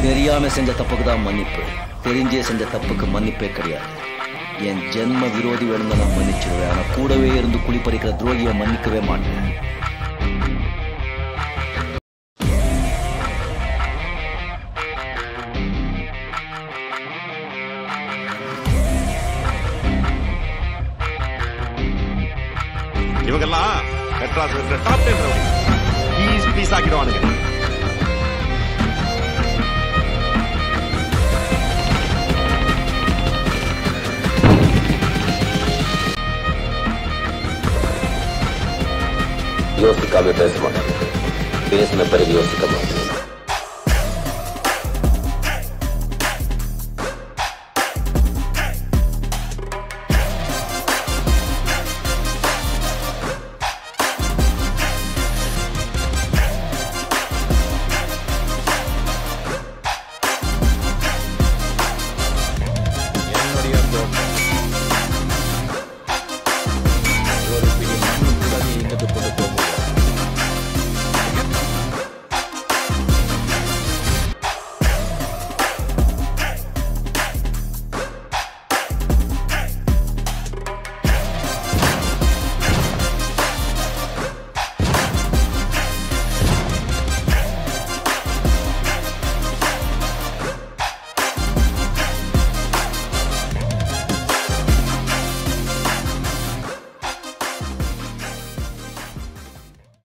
தெரியாம செஞ்ச தப்புக்கு தான் மன்னிப்பு தெரிஞ்சே செஞ்ச தப்புக்கு மன்னிப்பே கிடையாது என் ஜென்ம விரோதி வேணுங்க நான் மன்னிச்சிருவேன் ஆனா கூடவே இருந்து குளிப்பறிக்கிற துரோகியை மன்னிக்கவே மாட்டேன் இவங்கெல்லாம் மெட்ராஸ் இருக்கிற top ten rowdy piece piece ஆக்கிடுவானுங்க யோசிக்காம பேச மாட்டேன் பேசின பிறகு யோசிக்க மாட்டேன்